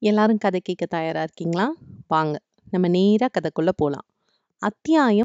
எல்லாரும் கதை கேட்க தயாரா இருக்கீங்களா? வாங்க, நம்ம நேரா கதைக்குள்ள போலாம். அத்தியாயம்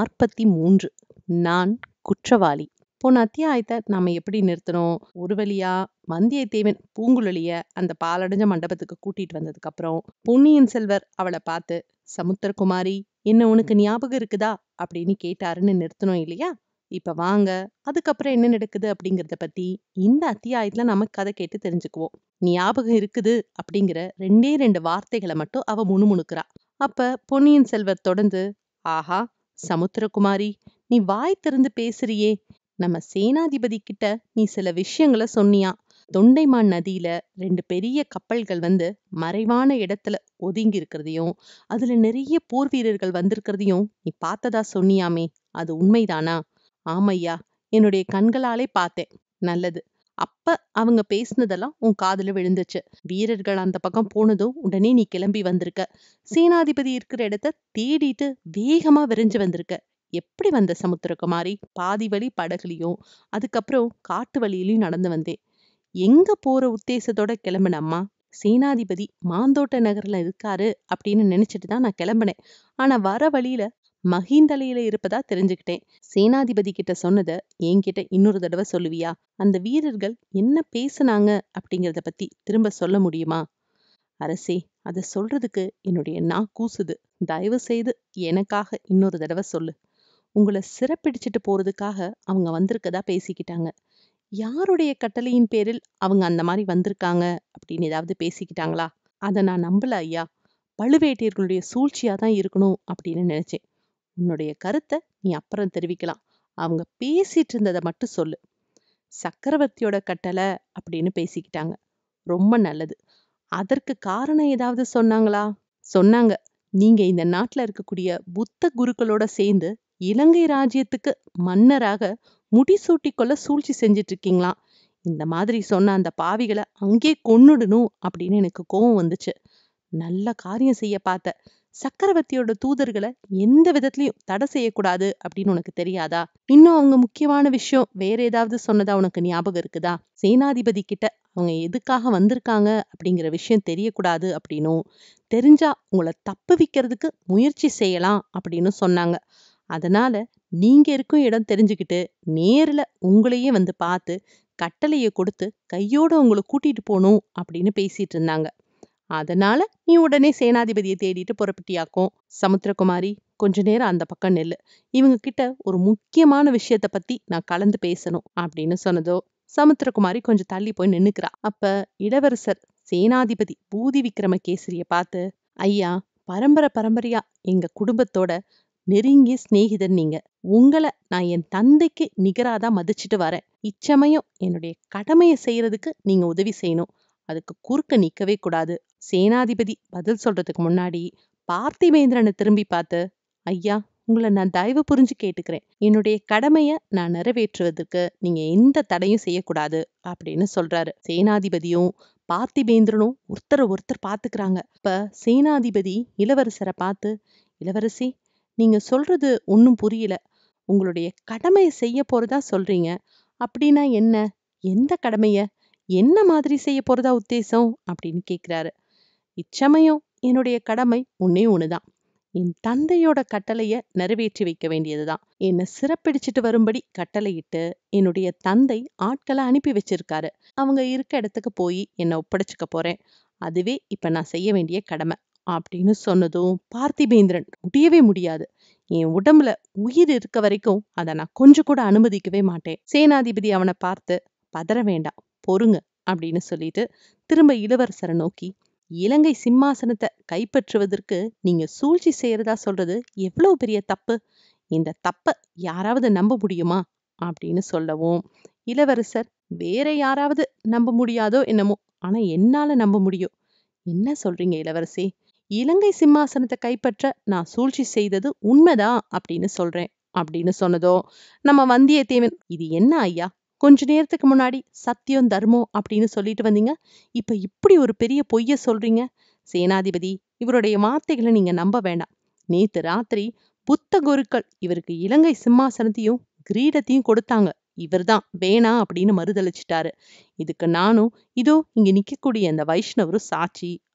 43 நான் குற்றவாளி. போன அத்தியாயத்த நாம எப்படி நிறுத்துனோம்? ஒரு வழியா வந்தியத்தேவன் பூங்குழலிய அந்த பாழடைஞ்ச மண்டபத்துக்கு கூட்டிட்டு வந்ததுக்கு அப்புறம், பொன்னியின் செல்வர் அவள பார்த்து, "சமுத்திரகுமாரி, என்ன உனக்கு ஞாபகம் இருக்குதா?" அப்படின்னு கேட்டாருன்னு நிறுத்துனோம் இல்லையா? இப்ப வாங்க, அதுக்கப்புறம் என்ன நடக்குது அப்படிங்கிறத பத்தி இந்த அத்தியாயத்துல நாம கதை கேட்டு தெரிஞ்சுக்குவோம். ஞாபகம் இருக்குது அப்படிங்கிற ரெண்டே ரெண்டு வார்த்தைகளை மட்டும் அவ முணுமுணுக்கிறா. அப்ப பொன்னியின் செல்வர் தொடர்ந்து, "ஆஹா, சமுத்திரகுமாரி, நீ வாய் திறந்து பேசுறியே. நம்ம சேனாதிபதி கிட்ட நீ சில விஷயங்கள சொன்னியாம். தொண்டைமான் நதியில ரெண்டு பெரிய கப்பல்கள் வந்து மறைவான இடத்துல ஒதுங்கி இருக்கிறதையும், அதுல நிறைய போர் வீரர்கள் வந்திருக்கிறதையும் நீ பார்த்ததா சொன்னியாமே, அது உண்மைதானா?" "ஆமையா, என்னுடைய கண்களாலே பார்த்தேன்." "நல்லது. அப்ப அவங்க பேசினதெல்லாம் உன் காதுல விழுந்துச்சு. வீரர்கள் அந்த பக்கம் போனதும் உடனே நீ கிளம்பி வந்திருக்க. சேனாதிபதி இருக்கிற இடத்த தேடிட்டு வேகமா விரைஞ்சு வந்திருக்க. எப்படி வந்த சமுத்திரகுமாரி?" "பாதி வழி படகுலயும், அதுக்கப்புறம் காட்டு வழியிலயும் நடந்து வந்தேன்." "எங்க போற உத்தேசத்தோட கிளம்புன அம்மா?" "சேனாதிபதி மாந்தோட்ட நகர்ல இருக்காரு அப்படின்னு நினைச்சிட்டு தான் நான் கிளம்பினேன். ஆனா வர வழியில மகீந்தலையில இருப்பதா தெரிஞ்சுக்கிட்டேன்." "சேனாதிபதி கிட்ட சொன்னத என்கிட்ட இன்னொரு தடவை சொல்லுவியா? அந்த வீரர்கள் என்ன பேசுனாங்க அப்படிங்கிறத பத்தி திரும்ப சொல்ல முடியுமா?" "அரசே, அத சொல்றதுக்கு என்னுடைய நா கூசுது. தயவு செய்து எனக்காக இன்னொரு தடவை சொல்லு." "உங்கள சிறைப்பிடிச்சிட்டு போறதுக்காக அவங்க வந்திருக்கதா பேசிக்கிட்டாங்க." "யாருடைய கட்டளையின் பேரில் அவங்க அந்த மாதிரி வந்திருக்காங்க அப்படின்னு ஏதாவது பேசிக்கிட்டாங்களா?" "அத நான் நம்பல ஐயா. பழுவேட்டரையர்களுடைய சூழ்ச்சியா தான் இருக்கணும் அப்படின்னு நினைச்சேன்." "உன்னுடைய கருத்தை நீ அப்புறம் தெரிவிக்கலாம். அவங்க பேசிட்டு இருந்தத மட்டும் சொல்லு." "சக்கரவர்த்தியோட கட்டளை அப்படின்னு பேசிக்கிட்டாங்க." "ரொம்ப நல்லது. அதற்கு காரணம் ஏதாவது சொன்னாங்களா?" "சொன்னாங்க. நீங்க இந்த நாட்டுல இருக்கக்கூடிய புத்த குருக்களோட சேர்ந்து இலங்கை ராஜ்யத்துக்கு மன்னராக முடிசூட்டிக் கொள்ள சூழ்ச்சி செஞ்சுட்டு இருக்கீங்களாம். இந்த மாதிரி சொன்ன அந்த பாவிகளை அங்கே கொன்னுடணும் அப்படின்னு எனக்கு கோவம் வந்துச்சு." "நல்ல காரியம் செய்ய பார்த்த. சக்கரவர்த்தியோட தூதர்களை எந்த விதத்திலயும் தடை செய்யக்கூடாது அப்படின்னு உனக்கு தெரியாதா? இன்னும் அவங்க முக்கியமான விஷயம் வேற ஏதாவது சொன்னதா உனக்கு ஞாபகம் இருக்குதா?" "சேனாதிபதி கிட்ட அவங்க எதுக்காக வந்திருக்காங்க அப்படிங்கிற விஷயம் தெரியக்கூடாது அப்படின்னும், தெரிஞ்சா உங்களை தப்புவிக்கிறதுக்கு முயற்சி செய்யலாம் அப்படின்னு சொன்னாங்க. அதனால நீங்க இருக்கும் இடம் தெரிஞ்சுக்கிட்டு நேர்ல உங்களையே வந்து பார்த்து கட்டளைய கொடுத்து கையோட உங்களை கூட்டிட்டு போகணும் அப்படின்னு பேசிட்டு இருந்தாங்க. அதனால நீ உடனே சேனாதிபதியை தேடிட்டு புறப்பட்டியாக்கும்." "சமுத்திரகுமாரி, கொஞ்ச நேரம் அந்த பக்கம் நில்லு. இவங்க கிட்ட ஒரு முக்கியமான விஷயத்த பத்தி நான் கலந்து பேசணும்." அப்படின்னு சொன்னதோ சமுத்திரகுமாரி கொஞ்சம் தள்ளி போய் நின்னுக்கிறா. அப்ப இளவரசர் சேனாதிபதி பூதி விக்ரமகேசரிய பார்த்து, "ஐயா, பரம்பரை பரம்பரையா எங்க குடும்பத்தோட நெருங்கிய சிநேகிதர் நீங்க. உங்கள நான் என் தந்தைக்கு நிகராதான் மதிச்சுட்டு வரேன். இச்சமயம் என்னுடைய கடமையை செய்யறதுக்கு நீங்க உதவி செய்யணும். அதுக்கு குறுக்க நிக்கவே கூடாது." சேனாதிபதி பதில் சொல்றதுக்கு முன்னாடி பார்த்திபேந்திரனை திரும்பி பார்த்து, "ஐயா, உங்களை நான் தயவு புரிஞ்சு கேட்டுக்கிறேன். என்னுடைய கடமைய நான் நிறைவேற்றுவதற்கு நீங்க எந்த தடையும் செய்யக்கூடாது." அப்படின்னு சொல்றாரு. சேனாதிபதியும் பார்த்திபேந்திரனும் ஒருத்தரை ஒருத்தர் பார்த்துக்கிறாங்க. அப்ப சேனாதிபதி இளவரசரை பார்த்து, "இளவரசி, நீங்க சொல்றது ஒண்ணும் புரியல. உங்களுடைய கடமையை செய்ய போறதா சொல்றீங்க. அப்படின்னா என்ன? எந்த கடமைய? என்ன மாதிரி செய்ய போறதா உத்தேசம்?" அப்படின்னு கேக்குறாரு. "இச்சமயம் என்னுடைய கடமை ஒண்ணே ஒண்ணுதான். என் தந்தையோட கட்டளைய நிறைவேற்றி வைக்க வேண்டியதுதான். என்னை சிறைப்பிடிச்சிட்டு வரும்படி கட்டளையிட்டு என்னுடைய தந்தை ஆட்களை அனுப்பி வச்சிருக்காரு. அவங்க இருக்க இடத்துக்கு போய் என்னை ஒப்படைச்சுக்க போறேன். அதுவே இப்ப நான் செய்ய வேண்டிய கடமை." அப்படின்னு சொன்னதும் பார்த்திபேந்திரன், "முடியவே முடியாது. என் உடம்புல உயிர் இருக்க வரைக்கும் அதை நான் கொஞ்சம் கூட அனுமதிக்கவே மாட்டேன்." சேனாதிபதி அவனை பார்த்து, "பதற வேண்டாம். பொறுங்க." அப்படின்னு சொல்லிட்டு திரும்ப இளவரசரை நோக்கி, "இலங்கை சிம்மாசனத்தை கைப்பற்றுவதற்கு நீங்க சூழ்ச்சி செய்யறதா சொல்றது எவ்வளவு பெரிய தப்பு. இந்த தப்ப யாராவது நம்ப முடியுமா?" அப்படின்னு சொல்லவும் இளவரசர், "வேற யாராவது நம்ப முடியாதோ என்னமோ, ஆனா என்னால நம்ப முடியும்." "என்ன சொல்றீங்க இளவரசே?" "இலங்கை சிம்மாசனத்தை கைப்பற்ற நான் சூழ்ச்சி செய்தது உண்மைதான் அப்படின்னு சொல்றேன்." அப்படின்னு சொன்னதோ நம்ம வந்தியத்தேவன், "இது என்ன ஐயா? கொஞ்ச நேரத்துக்கு முன்னாடி சத்தியம் தர்மம் அப்படின்னு சொல்லிட்டு வந்தீங்க. இப்ப இப்படி ஒரு பெரிய பொய்ய சொல்றீங்க." "சேனாதிபதி, இவருடைய வார்த்தைகளை நீங்க நம்ப வேண்டாம். நேத்து ராத்திரி புத்த குருக்கள் இவருக்கு இலங்கை சிம்மாசனத்தையும் கிரீடத்தையும் கொடுத்தாங்க. இவர்தான் வேணாம் அப்படின்னு மறுதலிச்சிட்டாரு. இதுக்கு நானும் இதோ இங்க நிக்கக்கூடிய அந்த வைஷ்ணவரும் சாட்சி."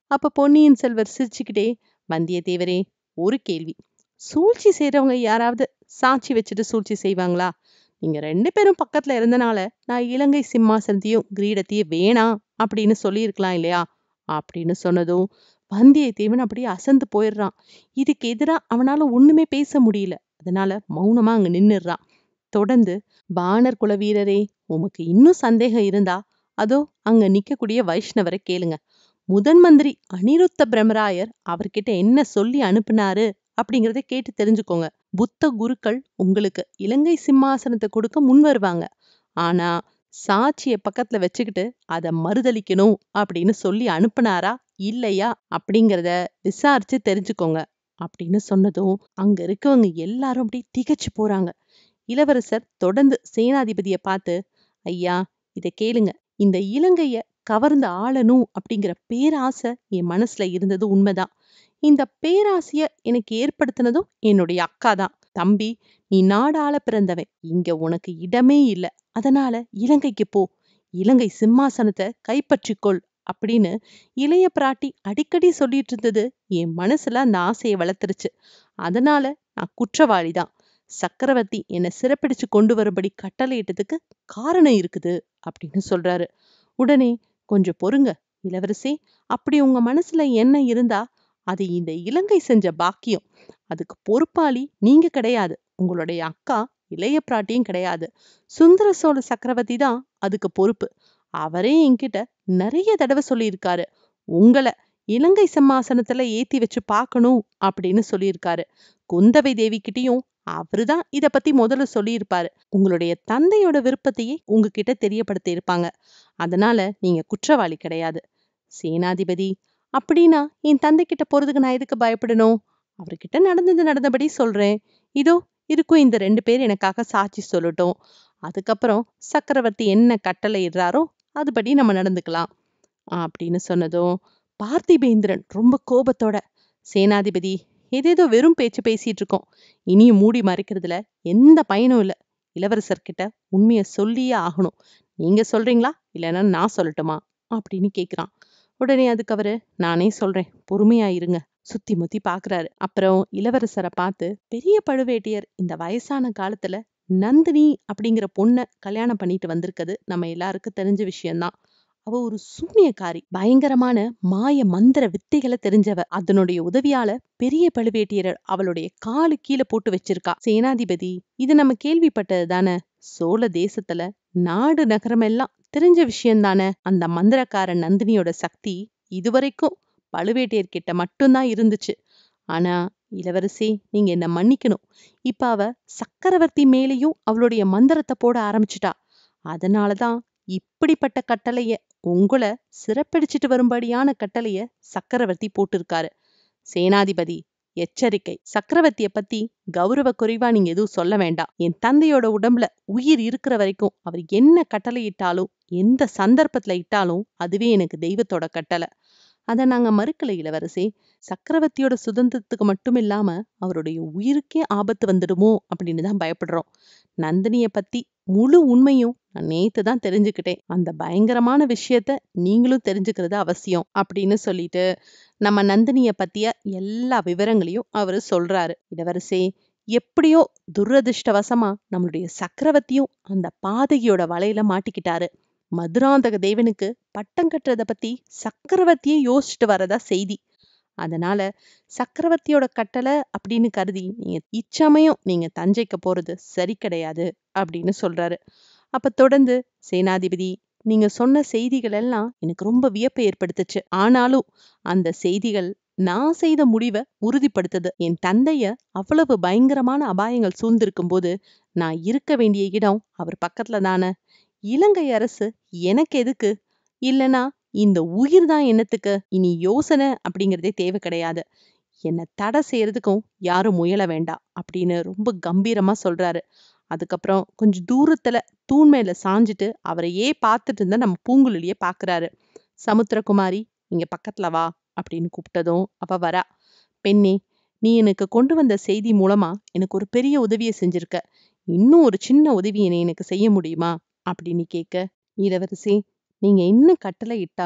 அப்ப பொன்னியின் செல்வர் சிரிச்சுக்கிட்டே வந்தியத்தேவரே ஒரு கேள்வி சூழ்ச்சி செய்றவங்க யாராவது சாட்சி வச்சுட்டு சூழ்ச்சி செய்வாங்களா நீங்க ரெண்டு பேரும் பக்கத்துல இருந்தனால நான் இலங்கை சிம்மாசனத்தையும் கிரீடத்தையும் வேணாம் அப்படின்னு சொல்லியிருக்கலாம் இல்லையா அப்படின்னு சொன்னதும் வந்தியத்தேவன் அப்படியே அசந்து போயிடுறான் இதுக்கு எதிரா அவனால ஒண்ணுமே பேச முடியல அதனால மௌனமா அங்க நின்னுடுறான் தொடர்ந்து பாணர் குல வீரரே உமக்கு இன்னும் சந்தேகம் இருந்தா அதோ அங்க நிக்கக்கூடிய வைஷ்ணவரை கேளுங்க முதன் மந்திரி அனிருத்த பிரம்மராயர் அவர்கிட்ட என்ன சொல்லி அனுப்புனாரு அப்படிங்கறத கேட்டு தெரிஞ்சுக்கோங்க புத்த குருக்கள் உங்களுக்கு இலங்கை சிம்மாசனத்தை கொடுக்க முன் வருவாங்க ஆனா சாட்சிய பக்கத்துல வச்சுக்கிட்டு அத மறுதளிக்கணும் அப்படின்னு சொல்லி அனுப்புனாரா இல்லையா அப்படிங்கறத விசாரிச்சு தெரிஞ்சுக்கோங்க அப்படின்னு சொன்னதும் அங்க இருக்கவங்க எல்லாரும் அப்படியே திகைச்சு போறாங்க இளவரசர் தொடர்ந்து சேனாதிபதிய பார்த்து ஐயா இத கேளுங்க இந்த இலங்கைய கவர்ந்து ஆளணும் அப்படிங்கிற பேராசை என் மனசுல இருந்தது உண்மைதான் இந்த பேராசைய எனக்கு ஏற்படுத்தினதும் என்னுடைய அக்கா தான் தம்பி நீ நாடாள பிறந்தவன் இங்க உனக்கு இடமே இல்ல அதனால இலங்கைக்கு போ இலங்கை சிம்மாசனத்தை கைப்பற்றிக்கொள் அப்படின்னு இளைய பிராட்டி அடிக்கடி சொல்லிட்டு இருந்தது என் மனசுல அந்த ஆசையை வளர்த்துருச்சு அதனால நான் குற்றவாளிதான் சக்கரவர்த்தி என்னை சிறப்பிடிச்சு கொண்டு வரும்படி கட்டளையிட்டதுக்கு காரணம் இருக்குது அப்படின்னு சொல்றாரு உடனே கொஞ்சம் பொறுங்க இளவரசி அப்படி உங்க மனசுல என்ன இருந்தா அது இந்த இலங்கை செஞ்ச பாக்கியம் அதுக்கு பொறுப்பாளி நீங்க கிடையாது உங்களுடைய அக்கா இளைய பிராட்டியும் கிடையாது சுந்தர சோழ சக்கரவர்த்தி தான் அதுக்கு பொறுப்பு அவரே என்கிட்ட நிறைய தடவை சொல்லியிருக்காரு உங்களை இலங்கை சிம்மாசனத்துல ஏத்தி வச்சு பார்க்கணும் அப்படின்னு சொல்லியிருக்காரு குந்தவை தேவி கிட்டயும் அவருதான் இத பத்தி முதல்ல சொல்லியிருப்பாரு உங்களுடைய தந்தையோட விருப்பத்தையே உங்ககிட்ட தெரியப்படுத்தி இருப்பாங்க அதனால நீங்க குற்றவாளி கிடையாது சேனாதிபதி அப்படின்னா என் தந்தை கிட்ட போறதுக்கு நான் எதுக்கு பயப்படணும் அவர்கிட்ட நடந்தது நடந்தபடி சொல்றேன் இதோ இருக்கும் இந்த ரெண்டு பேர் எனக்காக சாட்சி சொல்லட்டும் அதுக்கப்புறம் சக்கரவர்த்தி என்ன கட்டளை இடுறாரோ அதுபடி நம்ம நடந்துக்கலாம் அப்படின்னு சொன்னதும் பார்த்திபேந்திரன் ரொம்ப கோபத்தோட சேனாதிபதி ஏதேதோ வெறும் பேச்சு பேசிட்டு இருக்கோம் இனியும் மூடி மறைக்கிறதுல எந்த பயனும் இல்ல இளவரசர் கிட்ட உண்மைய சொல்லியே ஆகணும் நீங்க சொல்றீங்களா இல்லைன்னா நான் சொல்லட்டுமா அப்படின்னு கேக்குறான் உடனே அதுக்கு அவரு நானே சொல்றேன் பொறுமையா இருங்க சுத்தி முத்தி பாக்குறாரு அப்புறம் இளவரசரை பார்த்து பெரிய பழுவேட்டையர் இந்த வயசான காலத்துல நந்தினி அப்படிங்கிற பொண்ண கல்யாணம் பண்ணிட்டு வந்திருக்கிறது நம்ம எல்லாருக்கும் தெரிஞ்ச விஷயம்தான் அவ ஒரு சூனியக்காரி பயங்கரமான மாய மந்திர வித்தைகளை தெரிஞ்சவ அதனுடைய உதவியால பெரிய பழுவேட்டியர் அவளுடைய காலு கீழே போட்டு வச்சிருக்கா சேனாதிபதி இது நம்ம கேள்விப்பட்டது தானே சோழ தேசத்துல நாடு நகரமெல்லாம் தெரிஞ்ச விஷயம் தானே அந்த மந்திரக்கார நந்தினியோட சக்தி இதுவரைக்கும் பழுவேட்டையர் கிட்ட மட்டும்தான் இருந்துச்சு ஆனா இளவரசி நீங்க என்ன மன்னிக்கணும் இப்ப அவ சக்கரவர்த்தி மேலேயும் அவளுடைய மந்திரத்தை போட ஆரம்பிச்சிட்டா அதனாலதான் இப்படிப்பட்ட கட்டளைய உங்களை சிறப்பிடிச்சிட்டு வரும்படியான கட்டளைய சக்கரவர்த்தி போட்டிருக்காரு சேனாதிபதி எச்சரிக்கை சக்கரவர்த்திய பத்தி கௌரவ குறைவா நீங்க எதுவும் சொல்ல வேண்டாம் என் தந்தையோட உடம்புல உயிர் இருக்கிற வரைக்கும் அவர் என்ன கட்டளை இட்டாலும் எந்த சந்தர்ப்பத்துல இட்டாலும் அதுவே எனக்கு தெய்வத்தோட கட்டளை அதை நாங்க மறுக்கல இளவரசி சக்கரவர்த்தியோட சுதந்திரத்துக்கு மட்டும் இல்லாம அவருடைய உயிருக்கே ஆபத்து வந்துடுமோ அப்படின்னு தான் பயப்படுறோம் நந்தினிய பத்தி முழு உண்மையும் நான் நேத்து தான் தெரிஞ்சுக்கிட்டேன் அந்த பயங்கரமான விஷயத்த நீங்களும் தெரிஞ்சுக்கிறது அவசியம் அப்படின்னு சொல்லிட்டு நம்ம நந்தினிய பத்திய எல்லா விவரங்களையும் அவரு சொல்றாரு இளவரசே எப்படியோ துரதிருஷ்டவசமா நம்மளுடைய சக்கரவர்த்தியும் அந்த பாதகியோட வலையில மாட்டிக்கிட்டாரு மதுராந்தக தேவனுக்கு பட்டம் கட்டுறத பத்தி சக்கரவர்த்தியே யோசிச்சுட்டு வரதா செய்தி அதனால சக்கரவர்த்தியோட கட்டளை அப்படின்னு கருதி நீங்க இச்சமயம் நீங்க தஞ்சைக்கு போறது சரி கிடையாது அப்படின்னு சொல்றாரு அப்ப தொடர்ந்து சேனாதிபதி நீங்க சொன்ன செய்திகள் எல்லாம் எனக்கு ரொம்ப வியப்பை ஏற்படுத்துச்சு ஆனாலும் அந்த செய்திகள் நான் செய்த முடிவை உறுதிப்படுத்துது என் தந்தைய அவ்வளவு பயங்கரமான அபாயங்கள் சூழ்ந்திருக்கும் போது நான் இருக்க வேண்டிய இடம் அவர் பக்கத்துல தானே இலங்கை அரசு எனக்கு எதுக்கு இல்லனா இந்த உயிர் தான் என்னத்துக்கு இனி யோசனை அப்படிங்கறதே தேவை கிடையாது என்னை தடை செய்யறதுக்கும் யாரும் முயல வேண்டாம் அப்படின்னு ரொம்ப கம்பீரமா சொல்றாரு அதுக்கப்புறம் கொஞ்சம் தூரத்துல தூண் மேல சாஞ்சிட்டு அவரையே பார்த்துட்டு இருந்தா நம்ம பூங்குழலிய பாக்குறாரு சமுத்திரகுமாரி இங்க பக்கத்துல வா அப்படின்னு கூப்பிட்டதும் அவ வரா பெண்ணே நீ எனக்கு கொண்டு வந்த செய்தி மூலமா எனக்கு ஒரு பெரிய உதவியை செஞ்சிருக்க இன்னும் ஒரு சின்ன உதவியை நீ எனக்கு செய்ய முடியுமா அப்படின்னு கேட்க இளவரசி நீங்க என்ன கட்டளை இட்டாலும்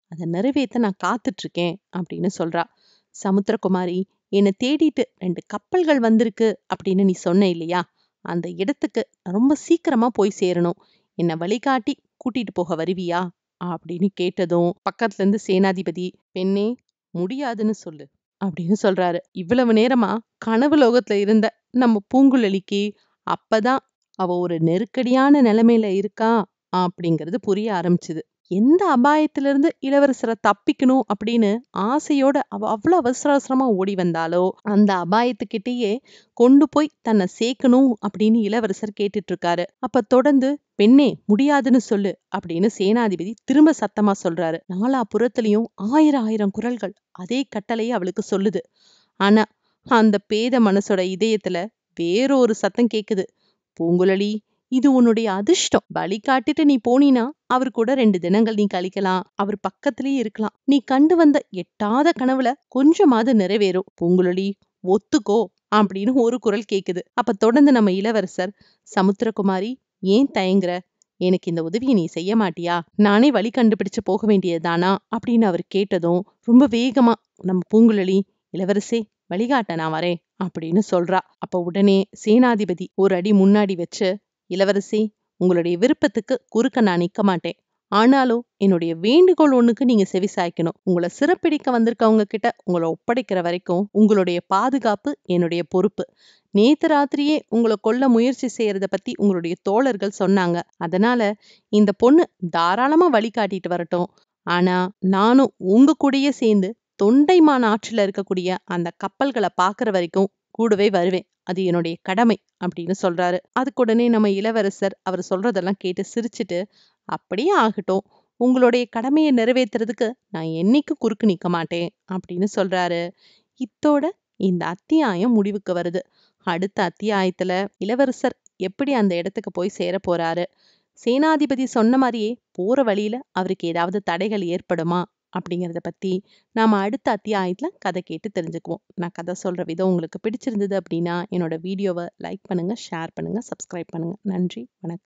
அதை நிறைவேத்த நான் காத்துட்டு இருக்கேன் அப்படின்னு சொல்றா சமுத்திரகுமாரி என்னை தேடிட்டு ரெண்டு கப்பல்கள் வந்திருக்கு அப்படின்னு நீ சொன்ன இல்லையா அந்த இடத்துக்கு நான் ரொம்ப சீக்கிரமா போய் சேரணும் என்னை வழிகாட்டி கூட்டிட்டு போக வருவியா அப்படின்னு கேட்டதும் பக்கத்துல இருந்து சேனாதிபதி பெண்ணே முடியாதுன்னு சொல்லு அப்படின்னு சொல்றாரு இவ்வளவு நேரமா கனவு லோகத்துல இருந்த நம்ம பூங்குழலிக்கு அப்பதான் அவ ஒரு நெருக்கடியான நிலைமையில இருக்கா அப்படிங்கிறது புரிய ஆரம்பிச்சுது எந்த அபாயத்துல இருந்து இளவரசரை தப்பிக்கணும் அப்படின்னு ஆசையோட அவ அவ்வளவு அவசர அவசரமா ஓடி வந்தாலோ அந்த அபாயத்துக்கிட்டேயே கொண்டு போய் தன்னை சேர்க்கணும் அப்படின்னு இளவரசர் கேட்டுட்டு இருக்காரு அப்ப தொடர்ந்து பெண்ணே முடியாதுன்னு சொல்லு அப்படின்னு சேனாதிபதி திரும்ப சத்தமா சொல்றாரு நாலா புறத்துலயும் ஆயிரம் ஆயிரம் குரல்கள் அதே கட்டளையை அவளுக்கு சொல்லுது ஆனா அந்த பேத மனசோட இதயத்துல வேறொரு சத்தம் கேக்குது பூங்குழலி இது உன்னுடைய அதிர்ஷ்டம் பலி காட்டிட்டு நீ போனீனா அவர் கூட ரெண்டு தினங்கள் நீ கழிக்கலாம் அவர் பக்கத்திலேயே இருக்கலாம் நீ கண்டு வந்த எட்டாத கனவுல கொஞ்சமாவது நிறைவேறும் பூங்குழலி ஒத்துக்கோ அப்படின்னு ஒரு குரல் கேக்குது அப்ப தொடர்ந்து நம்ம இளவரசர் சமுத்திரகுமாரி ஏன் தயங்குற எனக்கு இந்த உதவியை நீ செய்ய மாட்டியா நானே வழி கண்டுபிடிச்சு போக வேண்டியதுதானா அப்படின்னு அவர் கேட்டதும் ரொம்ப வேகமா நம்ம பூங்குழலி இளவரசே வழிகாட்ட நான் வரேன் அப்படின்னு சொல்றா அப்ப உடனே சேனாதிபதி ஒரு அடி முன்னாடி வச்சு இளவரசி உங்களுடைய விருப்பத்துக்கு குறுக்க நான் நிக்க மாட்டேன் ஆனாலும் என்னுடைய வேண்டுகோள் ஒண்ணுக்கு நீங்க செவி சாய்க்கணும் உங்களை சிறப்பிடிக்க வந்திருக்கவங்க கிட்ட உங்களை ஒப்படைக்கிற வரைக்கும் உங்களுடைய பாதுகாப்பு என்னுடைய பொறுப்பு நேத்து ராத்திரியே உங்களை கொல்ல முயற்சி செய்யறத பத்தி உங்களுடைய தோழர்கள் சொன்னாங்க அதனால இந்த பொண்ணு தாராளமா வழிகாட்டிட்டு வரட்டும் ஆனா நானும் உங்க கூடயே சேர்ந்து தொண்டைமான் ஆற்றுல இருக்கக்கூடிய அந்த கப்பல்களை பாக்குற வரைக்கும் கூடவே வருவேன் அது என்னுடைய கடமை அப்படின்னு சொல்றாரு அதுக்கு உடனே நம்ம இளவரசர் அவர் சொல்றதெல்லாம் கேட்டு சிரிச்சிட்டு அப்படியே ஆகட்டும் உங்களுடைய கடமையை நிறைவேத்துறதுக்கு நான் என்னைக்கு குறுக்கு நிக்க மாட்டேன் அப்படின்னு சொல்றாரு இத்தோட இந்த அத்தியாயம் முடிவுக்கு வருது அடுத்த அத்தியாயத்துல இளவரசர் எப்படி அந்த இடத்துக்கு போய் சேர போறாரு சேனாதிபதி சொன்ன மாதிரியே போற வழியில அவருக்கு ஏதாவது தடைகள் ஏற்படுமா அப்படிங்கிறத பத்தி நாம அடுத்த அத்தியாயத்துல கதை கேட்டு தெரிஞ்சுக்குவோம் நான் கதை சொல்ற விதம் உங்களுக்கு பிடிச்சிருந்தது அப்படின்னா என்னோட வீடியோவை லைக் பண்ணுங்க ஷேர் பண்ணுங்க சப்ஸ்கிரைப் பண்ணுங்க நன்றி வணக்கம்